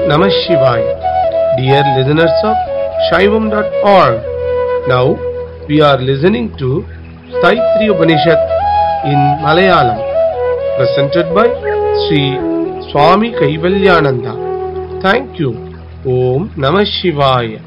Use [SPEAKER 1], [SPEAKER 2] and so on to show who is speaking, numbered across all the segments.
[SPEAKER 1] Namah Shivaya. Dear listeners of Shaivam.org, now we are listening to Staitri Upanishad in Malayalam, presented by Sri Swami Kaivalyananda. Thank you. Om Namah Shivaya.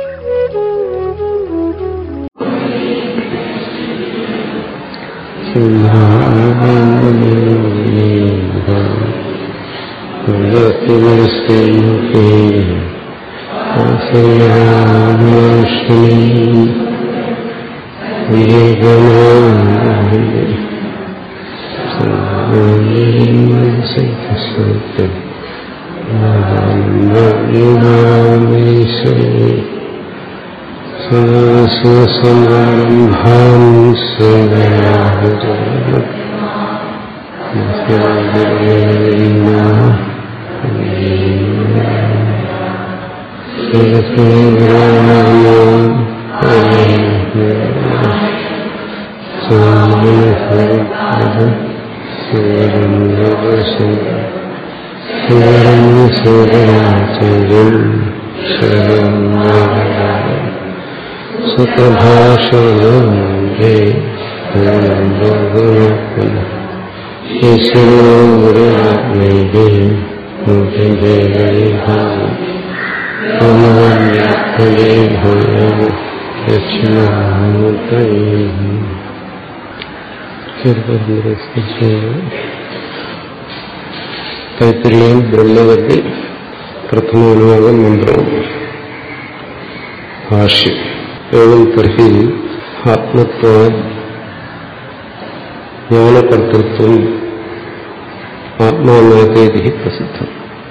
[SPEAKER 2] സമാരംഭാം സുഖഭാഷണേ ഈശ്വരോ ഗുരുവാഗ്നേ തൈത്തിരിയും ബ്രഹ്മവതി പ്രഥമാനുവാദം മന്ത്രം ഭാഷ്യം ഏവം തർഹി ആത്മത്വ ജ്ഞാനകർത്തൃത്വം ആത്മാനേതേതി പ്രസിദ്ധം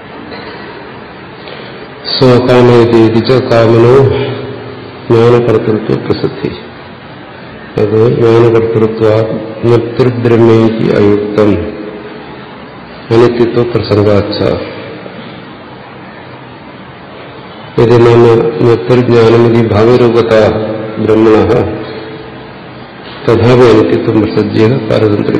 [SPEAKER 2] സ്വകാമേതേതി ച കാമനോ ജ്ഞാനകർത്തൃത്വ പ്രസിദ്ധി അത് ജ്ഞാനകർത്തൃത്വ നിർത്തിർബ്രഹ്മേതി അയുക്തം അനിത്യത്വ പ്രസംഗാച്ച यदि नाम निर्ज्ञानमिति भावरूपता ब्रह्मण तथा अनित्यत्व प्रसज्येन पारतंत्र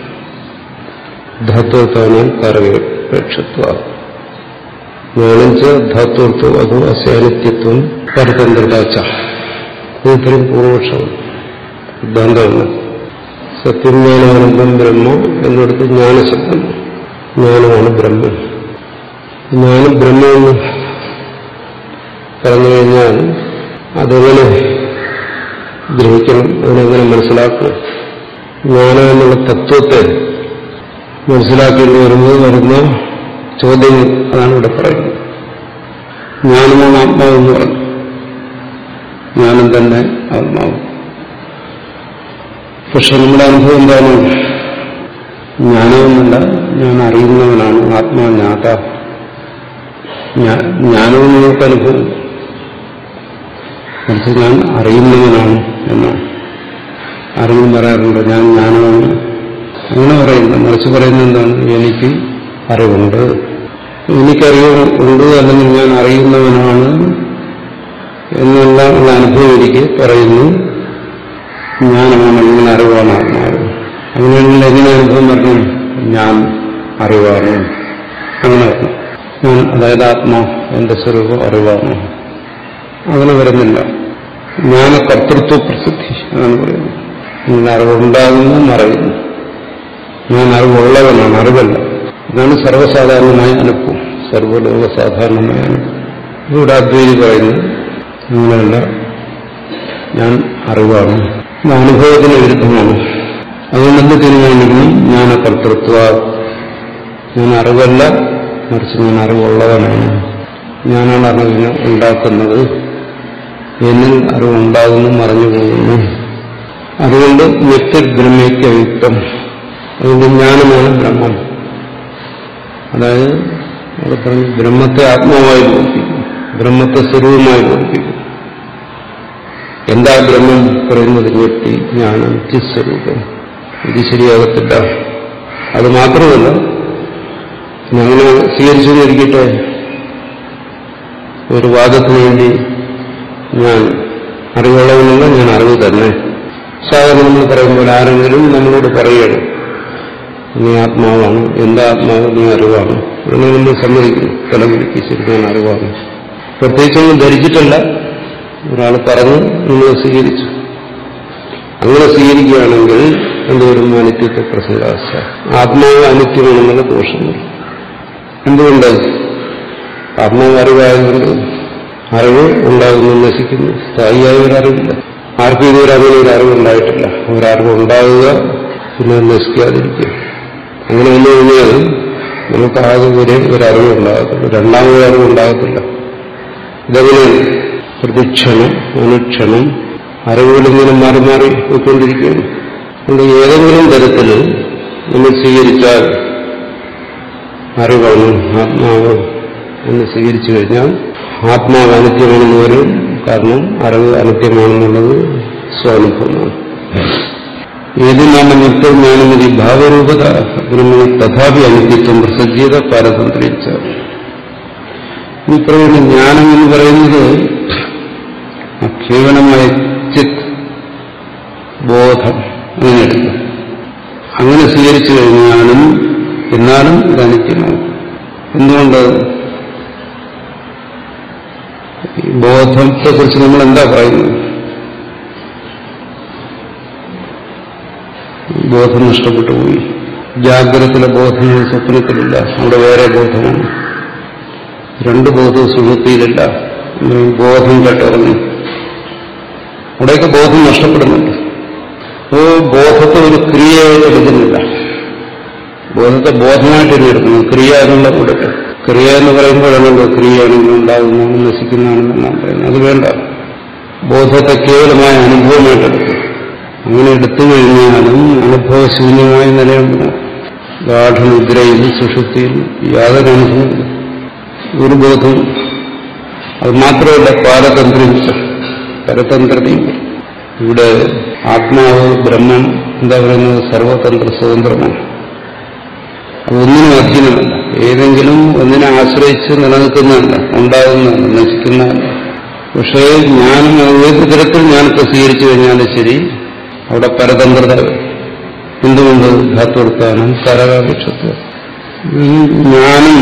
[SPEAKER 2] धात्वर्थान कारपेक्षत्व ज्ञाനം ച ധാത്വർത്ഥോ അതോ അസ്യ അനിത്യത്വം പരതന്ത്രത ച ഇത്രയും പൂർവപക്ഷമാണ് സിദ്ധാന്തമാണ് സത്യജ്ഞാനാനന്ദം ബ്രഹ്മ എന്നിടത്ത് ജ്ഞാനശബ്ദം ജ്ഞാനമാണ് ബ്രഹ്മം ജ്ഞാനം ബ്രഹ്മമെന്ന് പറഞ്ഞു കഴിഞ്ഞാൽ അതെങ്ങനെ ഗ്രഹിക്കണം അതിനെങ്ങനെ മനസ്സിലാക്കണം ജ്ഞാനം എന്നുള്ള തത്വത്തെ മനസ്സിലാക്കേണ്ടി വരുന്നത് വരുന്ന ചോദ്യങ്ങൾ അതാണ് ഇവിടെ പറയുന്നത് ജ്ഞാനമാണ് ആത്മാവെന്ന് പറഞ്ഞു ജ്ഞാനം തന്നെ ആത്മാവ് പക്ഷെ നമ്മുടെ അനുഭവം എന്താണ് ജ്ഞാനമെന്നല്ല ഞാൻ അറിയുന്നവനാണ് ആത്മാജ്ഞാത ജ്ഞാനവും നിങ്ങൾക്ക് അനുഭവം മറിച്ച് ഞാൻ അറിയുന്നവനാണ് എന്നാണ് ആരെങ്കിലും പറയാറുണ്ട് ഞാൻ ജ്ഞാനമാണ് അങ്ങനെ പറയുന്നു മറിച്ച് പറയുന്നത് എന്താണ് എനിക്ക് അറിവുണ്ട് എനിക്കറിവ് ഉണ്ട് അല്ലെങ്കിൽ ഞാൻ അറിയുന്നവനാണ് എന്നുള്ള ഉള്ള അനുഭവം എനിക്ക് പറയുന്നു ജ്ഞാനമാണ് ഇങ്ങനെ അറിവാണ് ആത്മാവ് അങ്ങനെയാണെങ്കിൽ എങ്ങനെ അനുഭവം പറഞ്ഞു ഞാൻ അറിവാണ് അങ്ങനെ പറഞ്ഞു ഞാൻ അതായത് ആത്മാ എന്റെ സ്വരൂപം അറിവാണ് അങ്ങനെ വരുന്നില്ല ജ്ഞാന കർത്തൃത്വ പ്രസിദ്ധി എന്നാണ് പറയുന്നത് ഇങ്ങനെ അറിവുണ്ടാകുന്നു മറയുന്നു ഞാൻ അറിവുള്ളവനാണ് അറിവല്ല ഇതാണ് സർവ്വസാധാരണമായ അനുഭവം സർവ്വലോക സാധാരണമായ അനുഭവം ഇവിടെ അദ്വൈതി പറയുന്നു അങ്ങനെയല്ല ഞാൻ അറിവാണ് ഇത് അനുഭവത്തിന് വിരുദ്ധമാണ് അതുകൊണ്ട് തീരുമാനിക്കണം ജ്ഞാന കർത്തൃത്വ ഞാൻ അറിവല്ല മറിച്ച് ഞാൻ അറിവുള്ളവനാണ് ഞാനാണ് അറിവിനെ ഉണ്ടാക്കുന്നത് എന്നിൽ അറിവുണ്ടാകുന്നു മറഞ്ഞു പോകുന്നു അതുകൊണ്ട് വ്യക്തിബ്രഹ്മയ്ക്ക് അയുക്തം അതുകൊണ്ട് ജ്ഞാനമാണ് ബ്രഹ്മം അതായത് അവിടെ പറഞ്ഞു ബ്രഹ്മത്തെ ആത്മാവായി ബോധിപ്പിക്കും ബ്രഹ്മത്തെ സ്വരൂപമായി ബോധിപ്പിക്കും എന്താ ബ്രഹ്മം പറയുന്നത് വ്യക്തി ജ്ഞാനം ചിസ്വരൂപം ഇത് ശരിയാകത്തില്ല അത് മാത്രമല്ല ഞങ്ങൾ സ്വീകരിച്ചു എന്നിരിക്കട്ടെ ഒരു വാദത്തിന് വേണ്ടി ഞാൻ അറിവുള്ളവനല്ല ഞാൻ അറിവ് തന്നെ സാധാരണ നമ്മൾ പറയുമ്പോൾ ആരെങ്കിലും നമ്മളോട് പറയുകയാണ് നീ ആത്മാവാണ് എന്താ ആത്മാവ് നീ അറിവാണ് അങ്ങനെ നമ്മൾ സമ്മതിക്കുന്നു തലമുടിക്ക് ശരിക്കും അറിവാണ് പ്രത്യേകിച്ചൊന്നും ധരിച്ചിട്ടല്ല ഒരാൾ പറഞ്ഞു നമ്മൾ സ്വീകരിച്ചു അങ്ങനെ സ്വീകരിക്കുകയാണെങ്കിൽ എന്തുവരും അനിത്യത്തെ പ്രസംഗാശ ആത്മാവ് അനിത്യമാണെന്നുള്ള ദോഷം വരും എന്തുകൊണ്ട് ആത്മാവ് അറിവായതുകൊണ്ട് അറിവ് ഉണ്ടാകുന്നു നശിക്കുന്നു സ്ഥായിയായ ഒരു അറിവില്ല ആർക്കും ഇതുവരെ അങ്ങനെ ഒരു അറിവുണ്ടായിട്ടില്ല ഒരറിവ് ഉണ്ടാകുക പിന്നെ അത് നശിക്കാതിരിക്കുക അങ്ങനെ വന്നു കഴിഞ്ഞാൽ നമുക്ക് ആകെ ഒരു ഒരു അറിവ് ഉണ്ടാകത്തില്ല രണ്ടാമതൊരു അറിവ് ഉണ്ടാകത്തില്ല ഇതെങ്ങനെയാണ് പ്രതിക്ഷണം അനുക്ഷണം അറിവുകളിങ്ങനെ മാറി മാറി പോയിക്കൊണ്ടിരിക്കുകയാണ് അതുകൊണ്ട് ഏതെങ്കിലും തരത്തിൽ നമ്മൾ സ്വീകരിച്ചാൽ അറിവാണ് ആത്മാവ് എന്ന് സ്വീകരിച്ചു കഴിഞ്ഞാൽ ആത്മാവ് അനിത്യമാണെന്ന് വരും കാരണം അറിവ് അനിത്യമാണെന്നുള്ളത് സ്വാനുഭവമാണ് ഏത് നാമ നിത്യജ്ഞാനമതി ഭാവരൂപത ബ്രഹ്മ തഥാപി അനിത്യത്വം പ്രസജ്ജീത പാരതന്ത്രിച്ച ഈ പറയുന്ന ജ്ഞാനം എന്ന് പറയുന്നത് കേവലമായ ചിത് ബോധം അങ്ങനെ എടുക്കും അങ്ങനെ സ്വീകരിച്ചു കഴിഞ്ഞാലും എന്നാലും ഇത് അനിത്യമാകും എന്തുകൊണ്ട് ഈ ബോധത്തെക്കുറിച്ച് നമ്മൾ എന്താ പറയുന്നത് ബോധം നഷ്ടപ്പെട്ടു പോയി ജാഗ്രതത്തിലെ ബോധങ്ങൾ സ്വപ്നത്തിലില്ല അവിടെ വേറെ ബോധമാണ് രണ്ട് ബോധവും സുഹൃത്തിയിലില്ല ബോധം കേട്ടുറങ്ങി അവിടെയൊക്കെ ബോധം നഷ്ടപ്പെടുന്നുണ്ട് അപ്പോൾ ബോധത്തെ ഒരു ക്രിയയായിട്ട് എടുക്കുന്നില്ല ബോധത്തെ ബോധമായിട്ട് തന്നെ എടുക്കുന്നു ക്രിയ എന്നുള്ള കൂടെ ക്രിയ എന്ന് പറയുമ്പോഴാണല്ലോ ക്രിയയാണെങ്കിൽ ഉണ്ടാകുന്നതാണ് നശിക്കുന്നതാണെന്നെല്ലാം പറയുന്നത് അത് വേണ്ട ബോധത്തെ കേവലമായ അനുഭവമായിട്ട് എടുക്കും അങ്ങനെ എടുത്തു കഴിഞ്ഞാലും അനുഭവശൂന്യമായ നിലയുണ്ട് ഗാഠനിദ്രയിൽ സുഷുപ്തിയിൽ യാതൊരു അനുഭവമില്ല ഒരു ബോധം അത് മാത്രമല്ല പാരതന്ത്രം പരതന്ത്രതയും ഇവിടെ ആത്മാവ് ബ്രഹ്മം എന്താ പറയുന്നത് സർവതന്ത്ര സ്വതന്ത്രമാണ് അതൊന്നിനും അധീനമല്ല ഏതെങ്കിലും ഒന്നിനെ ആശ്രയിച്ച് നിലനിൽക്കുന്നതല്ല ഉണ്ടാകുന്നതല്ല നശിക്കുന്നതല്ല പക്ഷേ ജ്ഞാനം ഏത് തരത്തിൽ ജ്ഞാനത്തെ സ്വീകരിച്ചു കഴിഞ്ഞാലും ശരി അവിടെ പരതന്ത്രത എന്തുകൊണ്ട് ധാത്വർത്ഥാനം കരകാപക്ഷത്വം ഈ ജ്ഞാനം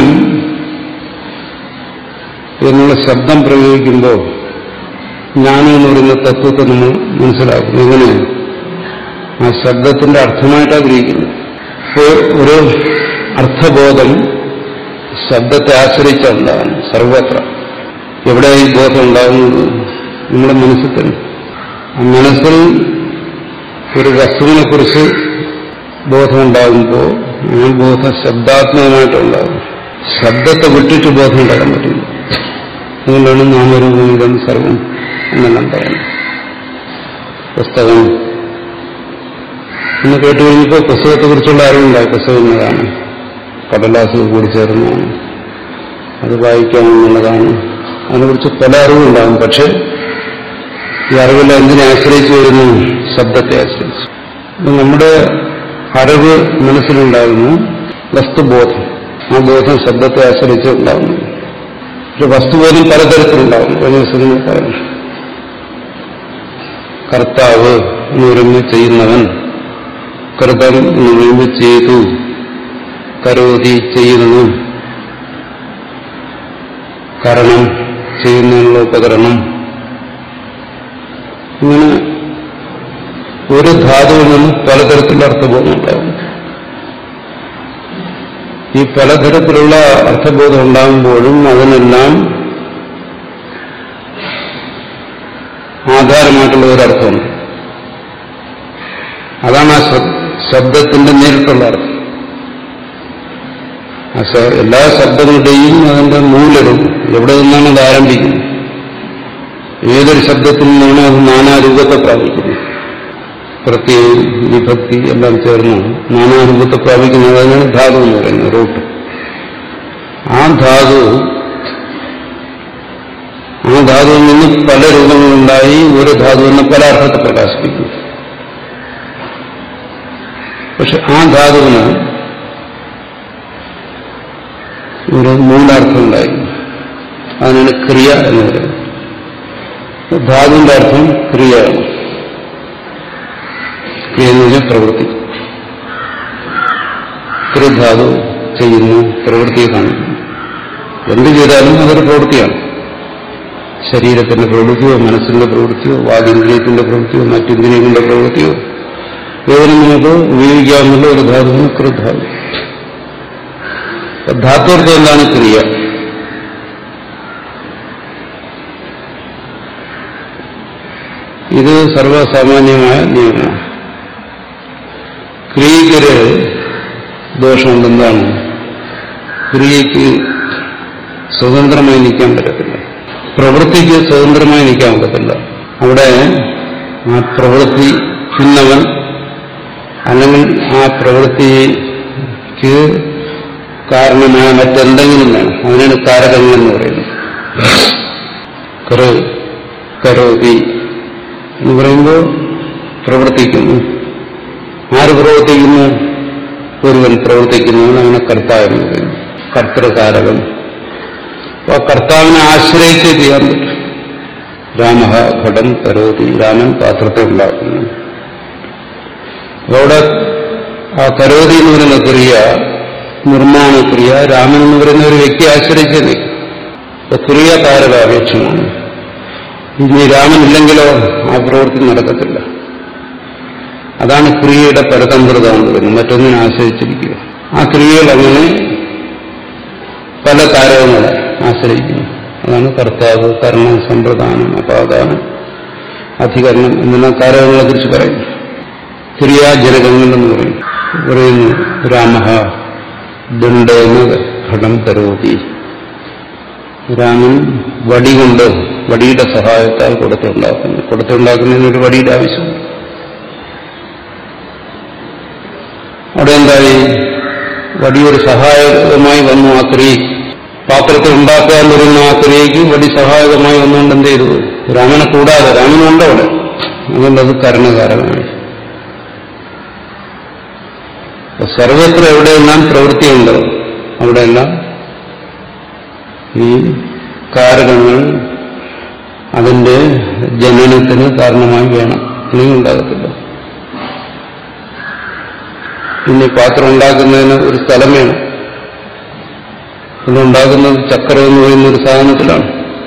[SPEAKER 2] എന്നുള്ള ശബ്ദം പ്രയോഗിക്കുമ്പോൾ ജ്ഞാനം എന്ന് പറയുന്ന തത്വത്തെ നമ്മൾ മനസ്സിലാക്കുന്നു എങ്ങനെ ആ ശബ്ദത്തിന്റെ അർത്ഥമായിട്ട് ആഗ്രഹിക്കുന്നു ഇപ്പോൾ ഒരു അർത്ഥബോധം ശബ്ദത്തെ ആശ്രയിച്ചുണ്ടാകുന്നു സർവത്ര എവിടെ ഈ ബോധം ഉണ്ടാകുന്നത് നമ്മുടെ മനസ്സിൽ തന്നെ ആ മനസ്സിൽ ഒരു വസ്തുവിനെ കുറിച്ച് ബോധമുണ്ടാകുമ്പോൾ ആ ബോധം ശബ്ദാത്മകമായിട്ടുണ്ടാകും ശബ്ദത്തെ വിട്ടിട്ട് ബോധം ഉണ്ടാകാൻ പറ്റില്ല അതുകൊണ്ടാണ് നാമരൂപമിതം സർവം എന്നെല്ലാം പറയുന്നത് പുസ്തകം എന്ന് കേട്ട് കഴിഞ്ഞപ്പോൾ പുസ്തകത്തെക്കുറിച്ചുള്ള അറിവുണ്ടായി പുസ്തകം എന്നതാണ് കടലാസ് കൂടി ചേർന്നതാണ് അത് വായിക്കാമെന്നുള്ളതാണ് അതിനെക്കുറിച്ച് പല അറിവുണ്ടാകും പക്ഷെ ഈ അറിവെല്ലാം എന്തിനെ ആശ്രയിച്ചു വരുന്നു ശബ്ദത്തെ ആശ്രയിച്ചു അപ്പൊ നമ്മുടെ അറിവ് മനസ്സിലുണ്ടാകുന്നു വസ്തുബോധം ആ ബോധം ശബ്ദത്തെ ആശ്രയിച്ച് ഉണ്ടാകുന്നു പക്ഷെ വസ്തുബോധം പലതരത്തിലുണ്ടാകുന്നു കഴിഞ്ഞ ദിവസം പറഞ്ഞു കർത്താവ് എന്ന് പറയുമ്പോൾ ചെയ്യുന്നവൻ കൃതം എന്ന് പറയുമ്പോൾ ചെയ്തു കരോതി ചെയ്യുന്നു കരണം ചെയ്യുന്നതിനുള്ള ഉപകരണം ഇങ്ങനെ ഒരു ധാതുവിൽ നിന്ന് പലതരത്തിലുള്ള അർത്ഥബോധം ഉണ്ടാകും ഈ പലതരത്തിലുള്ള അർത്ഥബോധം ഉണ്ടാകുമ്പോഴും അതിനെല്ലാം ആധാരമായിട്ടുള്ള ഒരർത്ഥമുണ്ട് അതാണ് ആ ശബ്ദത്തിന്റെ നേരിട്ടുള്ള അർത്ഥം എല്ലാ ശബ്ദങ്ങളുടെയും അതിന്റെ മൂലരും എവിടെ നിന്നാണ് അത് ആരംഭിക്കുന്നത് ഏതൊരു ശബ്ദത്തിൽ നിന്നാണ് അത് നാനാരൂപത്തെ പ്രാപിക്കുന്നത് പ്രത്യേകം വിഭക്തി എല്ലാം ചേർന്ന് നാനാരൂപത്തെ പ്രാപിക്കുന്നത് അതിനാണ് ധാതു എന്ന് പറയുന്നത് റൂട്ട് ആ ധാതു ആ ധാതുവിൽ നിന്ന് പല രൂപങ്ങളുണ്ടായി ഒരു ധാതുവിനെ പല അർത്ഥത്തെ പ്രകാശിപ്പിക്കുന്നു പക്ഷെ ആ ധാതുവിന് ഒരു മൂലാർത്ഥം ഉണ്ടായിരുന്നു അതിനാണ് ക്രിയ എന്ന് പറയുന്നത് ധാതുവിന്റെ അർത്ഥം ക്രിയയാണ് ക്രിയ എന്ന് പറഞ്ഞാൽ പ്രവൃത്തി ക്രിധാതു ചെയ്യുന്നു പ്രവൃത്തിയെ കാണിക്കുന്നു എന്ത് ചെയ്താലും അതൊരു പ്രവൃത്തിയാണ് ശരീരത്തിന്റെ പ്രവൃത്തിയോ മനസ്സിന്റെ പ്രവൃത്തിയോ വാഗിന്ദ്രിയത്തിന്റെ പ്രവൃത്തിയോ മറ്റിന്ദ്രിയങ്ങളുടെ പ്രവൃത്തിയോ ഏതിനും നമുക്ക് ഉപയോഗിക്കാവുന്ന ഒരു ധാതുവിന് കൃധാതു ധാത്വർത്ഥം എന്താണ് ക്രിയ ഇത് സർവസാമാന്യമായ നിയമമാണ് ക്രിയയ്ക്കൊരു ദോഷമുണ്ടെന്താണ് ക്രിയയ്ക്ക് സ്വതന്ത്രമായി നിൽക്കാൻ പറ്റത്തില്ല പ്രവൃത്തിക്ക് സ്വതന്ത്രമായി നിൽക്കാൻ പറ്റത്തില്ല അവിടെ ആ പ്രവൃത്തിക്കുന്നവൻ അല്ലെങ്കിൽ ആ പ്രവൃത്തിക്ക് കാരണമായ മറ്റെന്തെങ്കിലും വേണം അതിനാണ് കാരകങ്ങൾ എന്ന് പറയുന്നത് കറ് കരോതി എന്ന് പറയുമ്പോൾ പ്രവർത്തിക്കുന്നു ആര് പ്രവർത്തിക്കുന്നു ഒരുവൻ പ്രവർത്തിക്കുന്നു അങ്ങനെ കർത്താവെന്ന് പറയുന്നു കർത്തൃകാരകൻ അപ്പോൾ കർത്താവിനെ ആശ്രയിച്ചേ ചെയ്യാൻ പറ്റും രാമ ഘടം കരോതി രാമൻ പാത്രത്തെ ഉണ്ടാക്കുന്നു അവിടെ ആ കരോതി എന്ന് പറയുന്ന ക്രിയ നിർമ്മാണ ക്രിയ രാമൻ എന്ന് പറയുന്ന ഒരു വ്യക്തി ആശ്രയിച്ചേ നിൽക്കും അപ്പൊ ക്രിയ താരകാപേക്ഷമാണ് ഇനി രാമനില്ലെങ്കിലോ ആ പ്രവൃത്തി നടക്കത്തില്ല അതാണ് ക്രിയയുടെ പരതന്ത്രത എന്ന് പറയുന്നത് മറ്റൊന്നിനെ ആശ്രയിച്ചിരിക്കുക ആ ക്രിയകൾ അങ്ങനെ പല കാരകങ്ങളെ ആശ്രയിക്കുന്നു അതാണ് കർത്താവ് കർണം സമ്പ്രദാനം അപാദാനം അധികരണം എന്നെല്ലാം കാരകങ്ങളെ കുറിച്ച് പറയുന്നു ക്രിയാജനകങ്ങൾ എന്ന് പറയും പറയുന്നു രാമ ദണ്ഡേന ഘടം കരോതി രാമൻ വടി കൊണ്ട് വടിയുടെ സഹായത്താൽ കൊടുത്തുണ്ടാക്കുന്നു കൊടുത്തുണ്ടാക്കുന്നതിന് ഒരു വടിയുടെ ആവശ്യമുണ്ട് അവിടെ എന്തായി വടിയൊരു സഹായകമായി വന്നു ആ ക്രിയ പാത്രത്തിൽ ഉണ്ടാക്കുക എന്ന് പറയുന്ന ആ ക്രിയയ്ക്ക് വടി സഹായകമായി വന്നുകൊണ്ട് എന്ത് ചെയ്തു രാമനെ കൂടാതെ രാമനുണ്ട് അവിടെ അതുകൊണ്ട് അത് കരണകാരകമായി സർവത്ര എവിടെയെല്ലാം പ്രവൃത്തിയുണ്ടോ അവിടെയെല്ലാം ഈ കാരകങ്ങൾ അതിന്റെ ജനനത്തിന് കാരണമായി വേണം അല്ലെങ്കിൽ ഉണ്ടാകത്തില്ല ഇനി പാത്രം ഉണ്ടാക്കുന്നതിന് ഒരു സ്ഥലം വേണം അതുണ്ടാക്കുന്നത് ചക്രം എന്ന് പറയുന്ന ഒരു സാധനത്തിലാണ്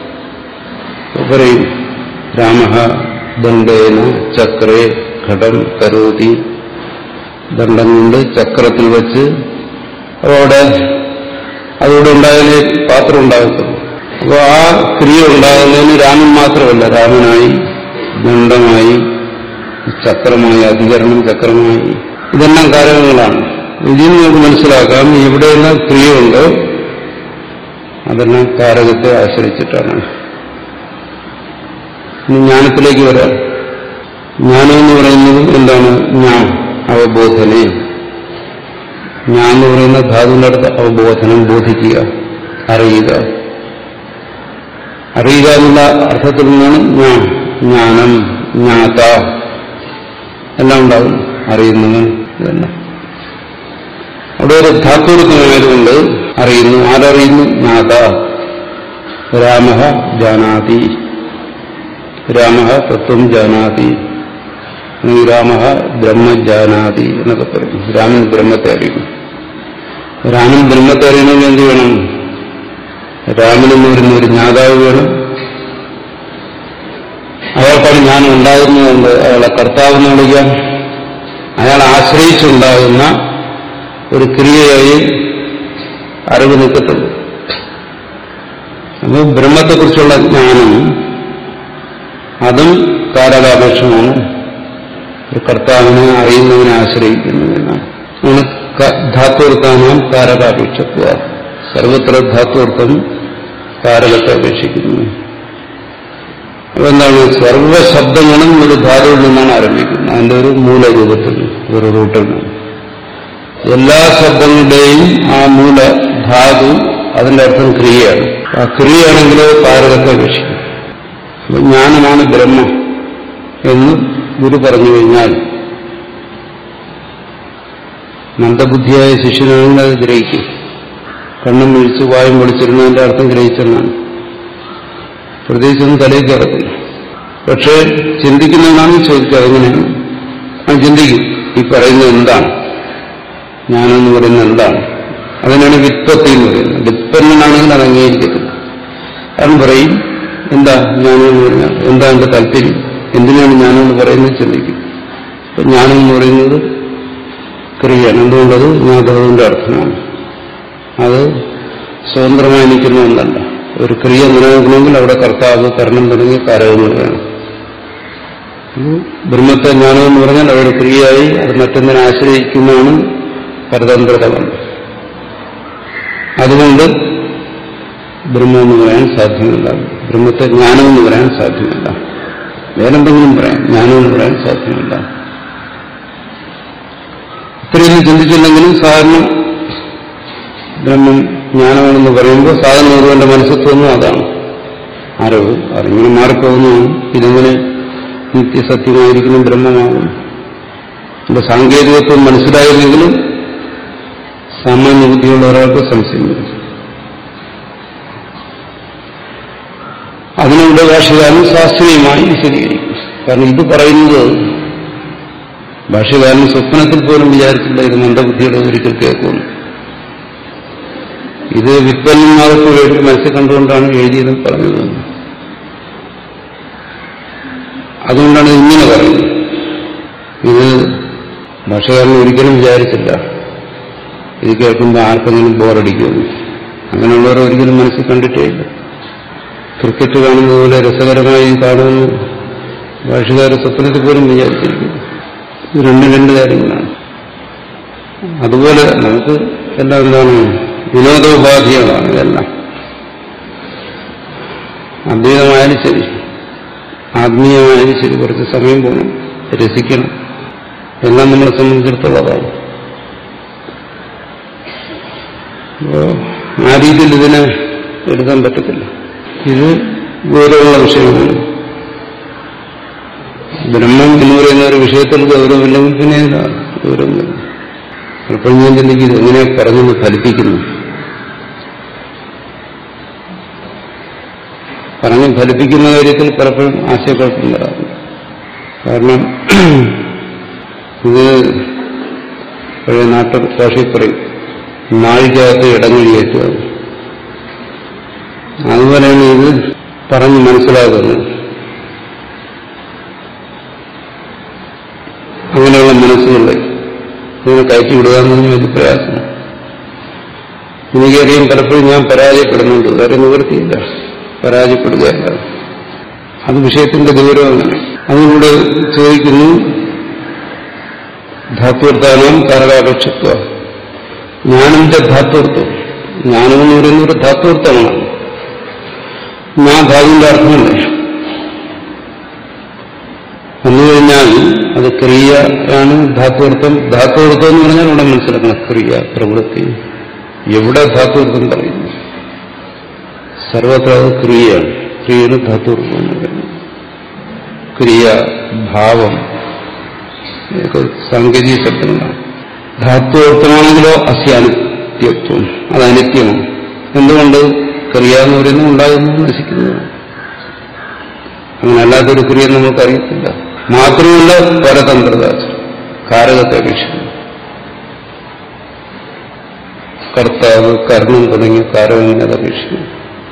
[SPEAKER 2] പറയും രാമ ദണ്ഡേന ചക്രേ ഘടം കരോതി ദണ്ഡം കൊണ്ട് ചക്രത്തിൽ വെച്ച് അവിടെ അതുകൂടെ ഉണ്ടായാലേ പാത്രം ഉണ്ടാകത്തുള്ളൂ അപ്പോൾ ആ ക്രിയ ഉണ്ടാകുന്നതിന് രാമൻ മാത്രമല്ല രാമനായി ദണ്ഡമായി ചക്രമായി അധികരണം ചക്രമായി ഇതെല്ലാം കാരകങ്ങളാണ് ഇതിൽ നിന്ന് നമുക്ക് മനസ്സിലാക്കാം എവിടെയെല്ലാം ക്രിയയുണ്ടോ അതെല്ലാം കാരകത്തെ ആശ്രയിച്ചിട്ടാണ് ഇനി ജ്ഞാനത്തിലേക്ക് വരാം ജ്ഞാനം എന്ന് പറയുന്നത് എന്താണ് ഞാൻ അവബോധനെ ഞാൻ എന്ന് പറയുന്ന ധാതുവിന്റെ അടുത്ത് അവബോധനം ബോധിക്കുക അറിയുക അറിയുക എന്നുള്ള അർത്ഥത്തിൽ നിന്നാണ് ഞാൻ ജ്ഞാനം ജ്ഞാത എല്ലാം ഉണ്ടാകും അറിയുന്നവൻ ഇതെല്ലാം അവിടെ ഒരു ധാത്തുടുക്കമായതുകൊണ്ട് അറിയുന്നു ആരറിയുന്നു ജ്ഞാത രാമ ജാനാതി രാമ തത്വം ജാനാതി അല്ലെങ്കിൽ രാമ ബ്രഹ്മജാനാതി എന്നൊക്കെ പറയും രാമൻ ബ്രഹ്മത്തെ അറിയുന്നു രാമൻ ബ്രഹ്മത്തെ അറിയണമെങ്കിൽ എന്ത് വേണം രാമനെന്ന് പറയുന്ന ഒരു ജ്ഞാതാവ് വേണം അയാൾക്കാണ് ജ്ഞാനം ഉണ്ടാകുന്നതുകൊണ്ട് അയാളെ കർത്താവെന്ന് വിളിക്കാം അയാൾ ആശ്രയിച്ചുണ്ടാകുന്ന ഒരു ക്രിയയായി അറിവ് നിൽക്കത്തുള്ളൂ അപ്പോൾ ബ്രഹ്മത്തെക്കുറിച്ചുള്ള ജ്ഞാനം അതും കാലകാപേക്ഷമാണ് ഒരു കർത്താവിനെ അറിയുന്നതിനെ ആശ്രയിക്കുന്നു എന്നാണ് ആണ് ധാത്വർത്ഥാനം കാരകാപേക്ഷത്വ സർവത്ര ധാത്വർത്ഥം കാരകത്തെ അപേക്ഷിക്കുന്നു അതെന്താണ് സർവശബ്ദങ്ങളും ഒരു ധാതുവിൽ നിന്നാണ് ആരംഭിക്കുന്നത് അതിന്റെ ഒരു മൂലരൂപത്തിൽ ഒരു റൂട്ടിൽ നിന്ന് എല്ലാ ശബ്ദങ്ങളുടെയും ആ മൂല ധാതു അതിന്റെ അർത്ഥം ക്രിയയാണ് ആ ക്രിയയാണെങ്കിലോ കാരകത്തെ അപേക്ഷിക്കും അപ്പൊ ജ്ഞാനമാണ് ബ്രഹ്മം എന്ന് ഗുരു പറഞ്ഞു കഴിഞ്ഞാൽ മന്ദബുദ്ധിയായ ശിഷ്യനാണെങ്കിൽ അത് ഗ്രഹിക്കും കണ്ണും വിഴിച്ച് വായും പൊളിച്ചിരുന്നതിന്റെ അർത്ഥം ഗ്രഹിച്ചെന്നാണ് പ്രത്യേകിച്ചൊന്നും തലയിൽ കയറത്തില്ല പക്ഷേ ചിന്തിക്കുന്നതിനാണ് ചോദിച്ചത് എങ്ങനെയാണ് ആ ചിന്തിക്കും ഈ പറയുന്നത് എന്താണ് ഞാനെന്ന് പറയുന്നത് എന്താണ് അതിനാണ് വിത്പത്തി എന്ന് പറയുന്നത് വിത്പന്നനാണെങ്കിൽ അത് അംഗീകരിക്കത്തില്ല അവൻ പറയും എന്താ ജ്ഞാനമെന്ന് പറഞ്ഞാൽ എന്താ എന്റെ താല്പര്യം എന്തിനാണ് ജ്ഞാനമെന്ന് പറയുന്നത് ചിന്തിക്കും അപ്പൊ ജ്ഞാനം എന്ന് പറയുന്നത് ക്രിയയാണ് എന്തുകൊണ്ടത് ജ്ഞാതത്തിന്റെ അർത്ഥമാണ് അത് സ്വതന്ത്രമായി നിൽക്കുന്ന ഒന്നല്ല ഒരു ക്രിയ നിലനിൽക്കണമെങ്കിൽ അവിടെ കർത്താവ് കരണം തുടങ്ങിയ കാരകങ്ങൾ വേണം ബ്രഹ്മത്തെ ജ്ഞാനം എന്ന് പറഞ്ഞാൽ അതൊരു ക്രിയയായി അത് മറ്റൊന്നിനെ ആശ്രയിക്കുന്നതാണ് പരതന്ത്രത കൊണ്ട് അതുകൊണ്ട് ബ്രഹ്മം എന്ന് പറയാൻ സാധ്യമല്ല ബ്രഹ്മത്തെ ജ്ഞാനം എന്ന് പറയാൻ സാധ്യമല്ല വേറെന്തെങ്കിലും പറയാം ജ്ഞാനം എന്ന് പറയാൻ സാധ്യമല്ല ഇത്രയൊന്നും ചിന്തിച്ചില്ലെങ്കിലും സാധാരണ ബ്രഹ്മം ജ്ഞാനമാണെന്ന് പറയുമ്പോൾ സാധാരണ ഒരുവന്റെ മനസ്സിൽ തോന്നുന്നു അതാണ് അറിവ് അതിങ്ങനെ മാറിപ്പോകുന്നു ഇതെങ്ങനെ നിത്യസത്യമായിരിക്കുന്ന ബ്രഹ്മമാകും എന്റെ സാങ്കേതികത്വം മനസ്സിലായില്ലെങ്കിലും സാമാന്യ ബുദ്ധിയുള്ള ഒരാൾക്ക് സംശയം വരും അതിനുള്ള ഭാഷകാരൻ ശാസ്ത്രീയമായി വിശദീകരിക്കും കാരണം ഇത് പറയുന്നത് ഭാഷകാരൻ സ്വപ്നത്തിൽ പോലും വിചാരിച്ചില്ല ഇത് മന്ദബുദ്ധിയുടെ ഒരിക്കൽ കേൾക്കുന്നു ഇത് വിത്പന്നന്മാർക്ക് വേണ്ടി മനസ്സിൽ കണ്ടുകൊണ്ടാണ് എഴുതിയത് പറഞ്ഞത് അതുകൊണ്ടാണ് ഇത് ഇങ്ങനെ പറയുന്നത് ഇത് ഭാഷകാരൻ ഒരിക്കലും വിചാരിച്ചില്ല ഇത് കേൾക്കുമ്പോൾ ആർക്കെങ്കിലും ബോറടിക്കുമെന്ന് അങ്ങനെയുള്ളവർ ഒരിക്കലും മനസ്സിൽ കണ്ടിട്ടേ ഇല്ല ക്രിക്കറ്റ് കാണുന്നത് പോലെ രസകരമായി കാണുമെന്ന് ഭാഷകാര സ്വപ്നത്തിൽ പോലും വിചാരിച്ചിരിക്കുന്നു ഇത് രണ്ട് രണ്ട് കാര്യങ്ങളാണ് അതുപോലെ നമുക്ക് എല്ലാം എന്താണ് വിനോദോപാധികളാണ് ഇതെല്ലാം അദ്വൈതമായാലും ശരി ആത്മീയമായാലും ശരി കുറച്ച് സമയം പോകണം രസിക്കണം എല്ലാം നമ്മളെ സംബന്ധിച്ചിടത്തോളതാണ് അപ്പോ ആ രീതിയിൽ ഇതിനെ എടുക്കാൻ പറ്റത്തില്ല ഇത് ഗൗരവമുള്ള വിഷയമാണ് ബ്രഹ്മം എന്ന് പറയുന്ന ഒരു വിഷയത്തിൽ ഗൗരവമില്ലെങ്കിൽ പിന്നെ എന്താ ഗൗരവമില്ല ചിലപ്പോൾ ഞാൻ ചിന്തിക്കും ഇത് എങ്ങനെ പറഞ്ഞൊന്ന് ഫലിപ്പിക്കുന്നു പറഞ്ഞ് ഫലിപ്പിക്കുന്ന കാര്യത്തിൽ പലപ്പോഴും ആശയക്കുഴപ്പം വരാറുണ്ട് കാരണം ഇത് പഴയ നാട്ടു ഭാഷയിൽ പറയും നാഴികകത്ത് ഇടങ്ങഴിയേറ്റുക അതുപോലെയാണ് ഇത് പറഞ്ഞ് മനസ്സിലാകുന്നത് അങ്ങനെയുള്ള മനസ്സുകളെ ഇതിനെ കയറ്റി വിടുക എന്ന് പറഞ്ഞാൽ വലിയ പ്രയാസമാണ് എനിക്കറിയാം പലപ്പോഴും ഞാൻ പരാജയപ്പെടുന്നുണ്ട് വേറെ നിവൃത്തിയില്ല പരാജയപ്പെടുകയല്ല അത് വിഷയത്തിന്റെ ഗൗരവം അങ്ങനെ അതുകൊണ്ട് ചോദിക്കുന്നു ധാത്വർത്ഥാനം കാരകാപേക്ഷത്വ ജ്ഞാനന്റെ ധാത്വർത്ഥം ജ്ഞാനം എന്ന് പറയുന്ന ഒരു ധാത്വർത്ഥമാണ് ഞാൻ ധാതുവിന്റെ അർത്ഥമല്ലേ വന്നു കഴിഞ്ഞാൽ അത് ക്രിയയാണ് ധാത്വർത്ഥം ധാത്വർത്ഥം എന്ന് പറഞ്ഞാൽ ഇവിടെ മനസ്സിലാക്കണം ക്രിയ പ്രവൃത്തി എവിടെ ധാത്വർത്ഥം പറയുന്നു സർവത്ര അത് ക്രിയയാണ് ക്രിയയാണ് ധാത്വർത്ഥം എന്ന് പറയുന്നത് ക്രിയ ഭാവം ഇതൊക്കെ സാങ്കേതിക ശബ്ദങ്ങളാണ് ധാത്വർത്ഥമാണെങ്കിലോ അസ്യ അനിത്യത്വം അത് അനിത്യമാണ് എന്തുകൊണ്ട് ക്രിയ എന്ന് പറയുന്നത് ഉണ്ടാകുന്നു നശിക്കുന്നു അങ്ങനെ അല്ലാത്തൊരു ക്രിയ നമുക്കറിയത്തില്ല മാത്രമല്ല പരതന്ത്രത കാരകത്തെ അപേക്ഷിക്കുന്നു കർത്താവ് കർണം തുടങ്ങിയ കാരകങ്ങളെ അത് അപേക്ഷിക്കുന്നു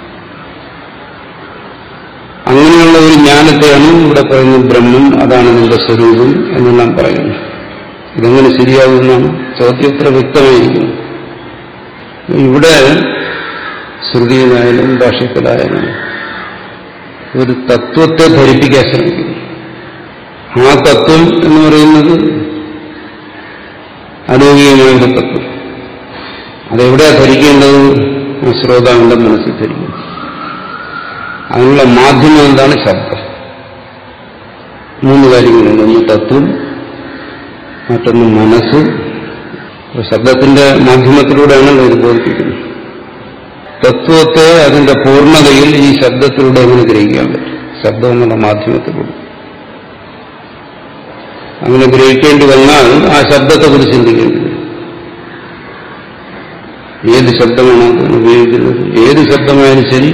[SPEAKER 2] അങ്ങനെയുള്ള ഒരു ജ്ഞാനത്തെയാണ് ഇവിടെ പറയുന്നത് ബ്രഹ്മം അതാണ് നിന്റെ സ്വരൂപം എന്നെല്ലാം പറയുന്നു ഇതെങ്ങനെ ശരിയാകുമെന്നാണ് ചോദ്യം ഇത്ര വ്യക്തമായിരിക്കുന്നു ഇവിടെ ശ്രുതിയിലായാലും ഭാഷത്തിലായാലും ഒരു തത്വത്തെ ധരിപ്പിക്കാൻ ശ്രമിക്കുന്നു ആ തത്വം എന്ന് പറയുന്നത് അലൗകികമായ ഒരു തത്വം അതെവിടെയാ ധരിക്കേണ്ടത് ആ ശ്രോതാവിന്റെ മനസ്സിൽ ധരിക്കുന്നു അതിനുള്ള മാധ്യമം എന്താണ് ശബ്ദം മൂന്ന് കാര്യങ്ങളുണ്ട് ഒന്ന് തത്വം മറ്റൊന്ന് മനസ്സ് അപ്പൊ ശബ്ദത്തിന്റെ മാധ്യമത്തിലൂടെയാണല്ലോ ഇത് ബോധിപ്പിക്കുന്നത് തത്വത്തെ അതിന്റെ പൂർണ്ണതയിൽ ഈ ശബ്ദത്തിലൂടെ എങ്ങനെ ഗ്രഹിക്കാൻ പറ്റും ശബ്ദം എന്നുള്ള മാധ്യമത്തിലൂടെ അങ്ങനെ ഗ്രഹിക്കേണ്ടി വന്നാൽ ആ ശബ്ദത്തെക്കുറിച്ച് ചിന്തിക്കേണ്ടി വരും ഏത് ശബ്ദമാണ് അതിന് ഉപയോഗിക്കുന്നത് ഏത് ശബ്ദമായാലും ശരി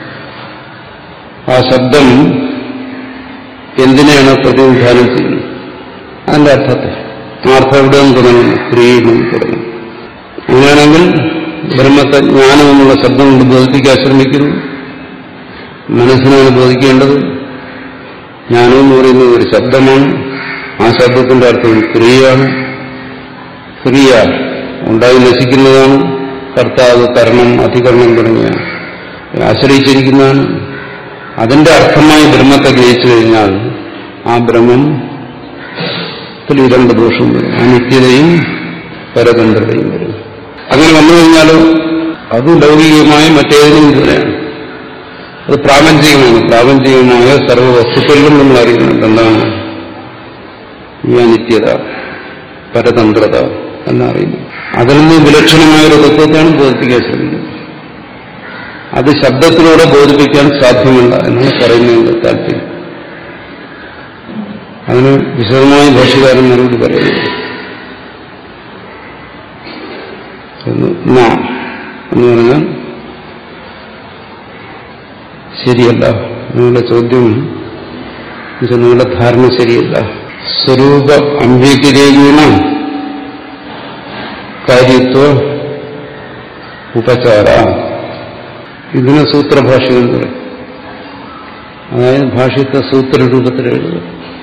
[SPEAKER 2] ആ ശബ്ദം എന്തിനെയാണ് പ്രതിനിധാനം ചെയ്യുന്നത് അതിന്റെ അർത്ഥത്തെ ആ അർത്ഥം എവിടെ നിന്ന് തുടങ്ങുന്നു ക്രിയയിൽ നിന്ന് തുടങ്ങുന്നു അങ്ങനെയാണെങ്കിൽ ബ്രഹ്മത്തെ ജ്ഞാനം എന്നുള്ള ശബ്ദം കൊണ്ട് ബോധിപ്പിക്കാൻ ശ്രമിക്കുന്നു മനസ്സിനാണ് ബോധിക്കേണ്ടത് ജ്ഞാനം എന്ന് പറയുന്നത് ഒരു ശബ്ദമാണ് ആ ശബ്ദത്തിന്റെ അർത്ഥം ക്രിയയാണ് ക്രിയ ഉണ്ടായി നശിക്കുന്നതാണ് കർത്താവ് കരണം അധികരണം തുടങ്ങിയ ആശ്രയിച്ചിരിക്കുന്നതാണ് അതിന്റെ അർത്ഥമായി ബ്രഹ്മത്തെ ഗ്രഹിച്ചു കഴിഞ്ഞാൽ ആ ബ്രഹ്മം ത്തിൽ ഈ രണ്ട് ദോഷവും വരും അനിത്യതയും പരതന്ത്രതയും വരും അങ്ങനെ വന്നു കഴിഞ്ഞാൽ അത് ലൗകികമായ മറ്റേതിനും ഇതുവരെയാണ് അത് പ്രാപഞ്ചികമാണ് പ്രാപഞ്ചികമായ സർവ്വ വസ്തുക്കളിലും നമ്മൾ അറിയുന്നുണ്ട് എന്താണ് ഈ അനിത്യത പരതന്ത്രത എന്നറിയുന്നു അതിൽ നിന്ന് വിലക്ഷണമായ ഒരു തത്വത്തെയാണ് ബോധിപ്പിക്കാൻ ശ്രമിക്കുന്നത് അത് ശബ്ദത്തിലൂടെ ബോധിപ്പിക്കാൻ സാധ്യമല്ല എന്നാണ് പറയുന്നതിന്റെ താല്പര്യം അതിന് വിശദമായ ഭാഷകാരൻ മറുപടി പറയുന്നു എന്ന് ന എന്ന് പറഞ്ഞാൽ ശരിയല്ല നിങ്ങളുടെ ചോദ്യം എന്നുവെച്ചാൽ നിങ്ങളുടെ ധാരണ ശരിയല്ല സ്വരൂപ അംബീകരേണ കാര്യത്വ ഉപചാര ഇതിന് സൂത്രഭാഷകൾ പറയും അതായത് ഭാഷ്യത്തെ സൂത്രരൂപത്തിൽ എഴുതുക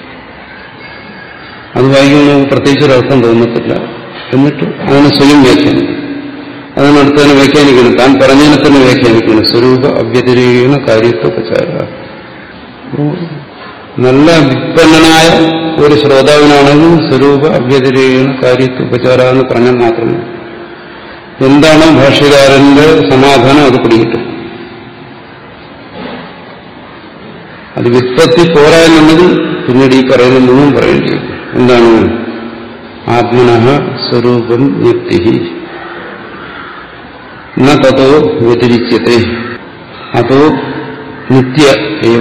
[SPEAKER 2] അത് വായിക്കുമ്പോൾ നമുക്ക് പ്രത്യേകിച്ചൊരർത്ഥം തോന്നത്തില്ല എന്നിട്ട് അതിനെ സ്വയം വ്യാഖ്യാനിക്കും അതിനടുത്തതിനെ വ്യാഖ്യാനിക്കണം താൻ പറഞ്ഞതിനെ തന്നെ വ്യാഖ്യാനിക്കണം സ്വരൂപ അവ്യതിരേകണ കാര്യത്വപചാര നല്ല വിപ്പന്നനായ ഒരു ശ്രോതാവിനാണെങ്കിൽ സ്വരൂപ അവ്യതിരേകണ കാര്യത്വപചാര എന്ന് പറഞ്ഞാൽ മാത്രമേ എന്താണോ ഭാഷ്യകാരന്റെ സമാധാനം അത് പിടികിട്ടും അത് വിത്പത്തി പോരാ എന്നുള്ളത് പിന്നീട് ഈ പറയുന്ന മുഴുവൻ പറയേണ്ടി വരും എന്താണ് ആത്മന സ്വരൂപം യുക്തി ന തതോ വ്യതിരിച്യത്തെ അതോ നിത്യ ഏവ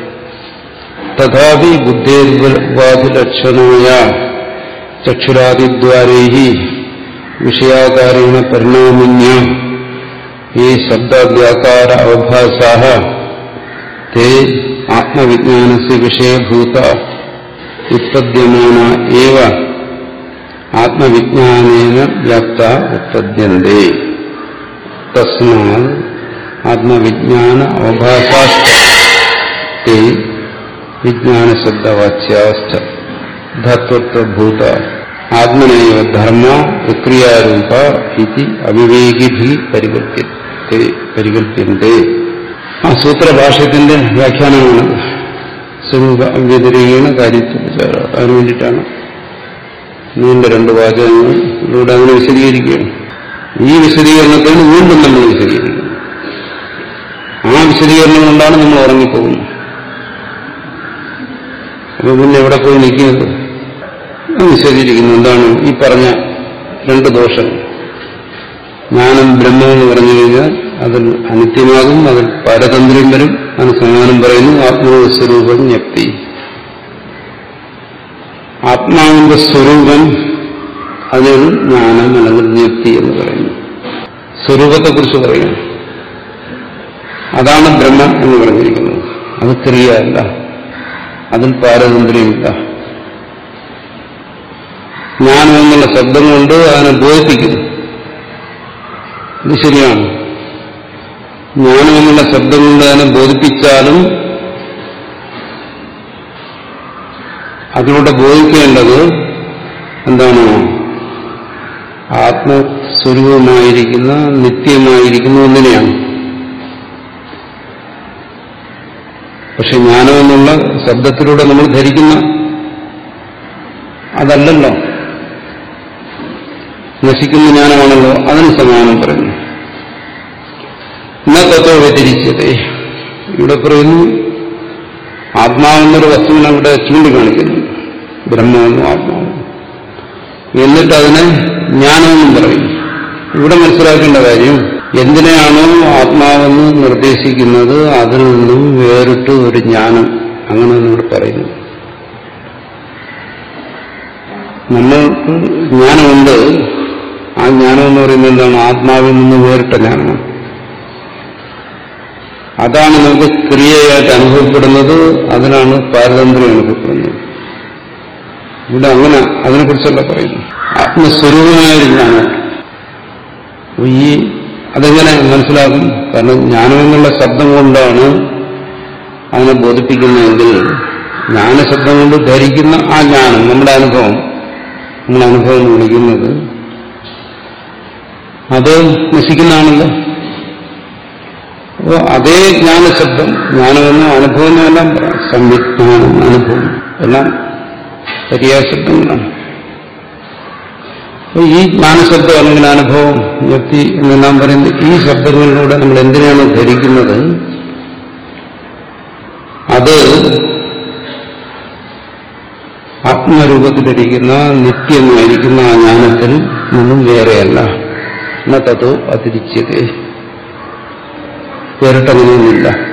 [SPEAKER 2] തഥാപി ബുദ്ധേർവാദിലക്ഷണായ ചക്ഷുരാദിദ്വാരൈ വിഷയാകാരേണ പരിണാമിന്യ ഈ ശബ്ദാദ്യാകാര അവഭാസാ തേ ആത്മവിജ്ഞാനസ്യ വിഷയഭൂത ഉത്പദ്യമാന ഏവ ആത്മവിജ്ഞാനേന വ്യാപ്ത ഉത്പദ്യന്തേ തസ്മാ ആത്മവിജ്ഞാന അവഭാസാസ്തേ വിജ്ഞാനശബ്ദവാച്യാശ്ച ധത്വത്വഭൂത ആത്മനൈവ ധർമ്മ പ്രക്രിയാരൂപ ഇതി അവിവേകിഭി പരികല്പ്യത്തെ പരികല്പ്യന്തേ ആ സൂത്രഭാഷ്യത്തിന്റെ വ്യാഖ്യാനമാണ് സ്വരൂപ അവ്യതിരേകീണ കാര്യത്വപചാര അതിനു വേണ്ടിയിട്ടാണ് നീണ്ട രണ്ട് വാചകങ്ങളിലൂടെ അങ്ങനെ വിശദീകരിക്കുകയാണ് ഈ വിശദീകരണത്തിന് വീണ്ടും നമ്മൾ വിശദീകരിക്കും ആ വിശദീകരണം കൊണ്ടാണ് നമ്മൾ ഉറങ്ങിപ്പോകുന്നത് അപ്പൊ പിന്നെ എവിടെ പോയി നിൽക്കുന്നത് അത് വിശദീകരിക്കുന്നു എന്താണ് ഈ പറഞ്ഞ രണ്ട് ദോഷങ്ങൾ ജ്ഞാനം ബ്രഹ്മം എന്ന് പറഞ്ഞു കഴിഞ്ഞാൽ അതിൽ അനിത്യമാകും അതിൽ പാരതന്ത്ര്യം വരും അതിന് സമാനം പറയുന്നു ആത്മസ്വരൂപം ജ്ഞപ്തി ആത്മാവിന്റെ സ്വരൂപം അതിൽ ജ്ഞാനം അല്ലെങ്കിൽ ജ്ഞപ്തി എന്ന് പറയുന്നു സ്വരൂപത്തെക്കുറിച്ച് പറയുന്നു അതാണ് ബ്രഹ്മം എന്ന് പറഞ്ഞിരിക്കുന്നത് അത് ക്രിയയല്ല അതിൽ പാരതന്ത്ര്യമില്ല ജ്ഞാനം എന്നുള്ള ശബ്ദം കൊണ്ട് അതിനെ ബോധിപ്പിക്കുന്നു ഇത് ശരിയാണ് ജ്ഞാനം എന്നുള്ള ശബ്ദം കൊണ്ട് അതിനെ ബോധിപ്പിച്ചാലും അതിലൂടെ ബോധിക്കേണ്ടത് എന്താണ് ആത്മസ്വരൂപമായിരിക്കുന്ന നിത്യമായിരിക്കുന്ന ഒന്നിനെയാണ് പക്ഷെ ജ്ഞാനം എന്നുള്ള ശബ്ദത്തിലൂടെ നമ്മൾ ധരിക്കുന്ന അതല്ലല്ലോ നശിക്കുന്ന ജ്ഞാനമാണല്ലോ അതിന് സമാനം പറയുന്നു എന്നാ തത്വ വ്യതിരിച്ചതേ ഇവിടെ പറയുന്നു ആത്മാവെന്നൊരു വസ്തുവിനെ അവിടെ ചൂണ്ടിക്കാണിക്കുന്നു ബ്രഹ്മമെന്നും ആത്മാവും എന്നിട്ട് അതിനെ ജ്ഞാനമെന്നും പറയും ഇവിടെ മനസ്സിലാക്കേണ്ട കാര്യം എന്തിനെയാണോ ആത്മാവെന്ന് നിർദ്ദേശിക്കുന്നത് അതിൽ നിന്നും വേറിട്ട് ഒരു ജ്ഞാനം അങ്ങനെ ഇവിടെ പറയുന്നു നമ്മൾക്ക് ജ്ഞാനമുണ്ട് ആ ജ്ഞാനം എന്ന് പറയുന്നത് എന്താണ് ആത്മാവിൽ നിന്ന് വേറിട്ട ജ്ഞാനമാണ് അതാണ് നമുക്ക് ക്രിയയായിട്ട് അനുഭവപ്പെടുന്നത് അതിനാണ് പാരതന്ത്ര്യം അനുഭവപ്പെടുന്നത് ഇവിടെ അങ്ങനെ അതിനെക്കുറിച്ചല്ല പറയുന്നു ആത്മസ്വരൂപമായ ജ്ഞാനം ഈ അതെങ്ങനെ മനസ്സിലാകും കാരണം ജ്ഞാനം എന്നുള്ള ശബ്ദം കൊണ്ടാണ് അതിനെ ബോധിപ്പിക്കുന്നതെങ്കിൽ ജ്ഞാനശബ്ദം കൊണ്ട് ധരിക്കുന്ന ആ ജ്ഞാനം നമ്മുടെ അനുഭവം നമ്മുടെ അനുഭവം എന്ന് വിളിക്കുന്നത് അത് നശിക്കുന്നതാണല്ലോ അപ്പോൾ അതേ ജ്ഞാനശബ്ദം ജ്ഞാനമെന്നും അനുഭവമെന്നും എല്ലാം പറയാം സംവിജ്ഞാനം അനുഭവം എല്ലാം പര്യായ ശബ്ദങ്ങളാണ് അപ്പോൾ ഈ ജ്ഞാനശബ്ദം അല്ലെങ്കിൽ അനുഭവം വ്യക്തി എന്നെല്ലാം പറയുന്നത് ഈ ശബ്ദങ്ങളിലൂടെ നമ്മൾ എന്തിനാണ് ധരിക്കുന്നത് അത് ആത്മരൂപത്തിലിരിക്കുന്ന നിത്യമായിരിക്കുന്ന ആ ജ്ഞാനത്തിൽ നിന്നും വേറെയല്ല എന്ന തത്വ അതിരിച്ചത് വേറിട്ടങ്ങനെയൊന്നുമില്ല